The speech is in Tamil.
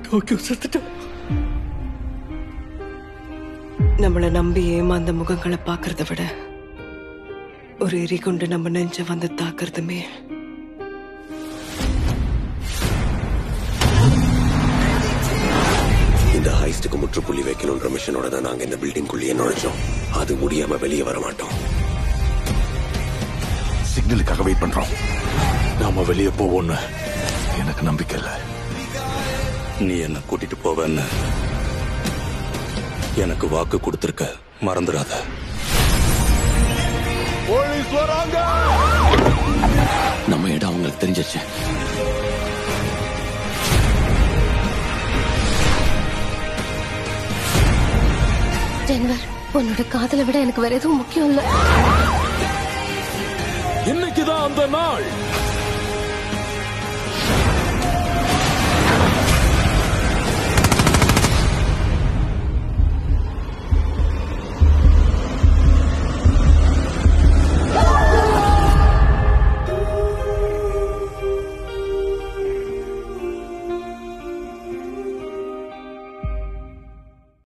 டோக்கியோ செத்துட்டான் நம்மள நம்பி ஏமாந்த முகங்களை பார்க்கறத விட ஒரு எரி கொண்டு நம்ம நெஞ்ச வந்து தாக்குறதுமே இந்த ஹைஸ்டுக்கு முற்றுப்புள்ளி வைக்கணுன்ற மிஷனோட தான் நாங்க இந்த பில்டிங் குள்ளேயே நுழைஞ்சோம் அது முடியாம வெளியே வர மாட்டோம் சிக்னலுக்காக வெயிட் பண்றோம் நாம வெளியே போவோம்னு எனக்கு நம்பிக்கை இல்லை நீ என்ன கூட்டிட்டு போவேன்னு எனக்கு வாக்கு கொடுத்திருக்க மறந்துடாத நம்ம இடம் அவங்களுக்கு தெரிஞ்சிச்சு டென்வர் உன்னோட காதலை விட எனக்கு வேற எதுவும் முக்கியம் இல்ல இன்னைக்குதான் அந்த நாள்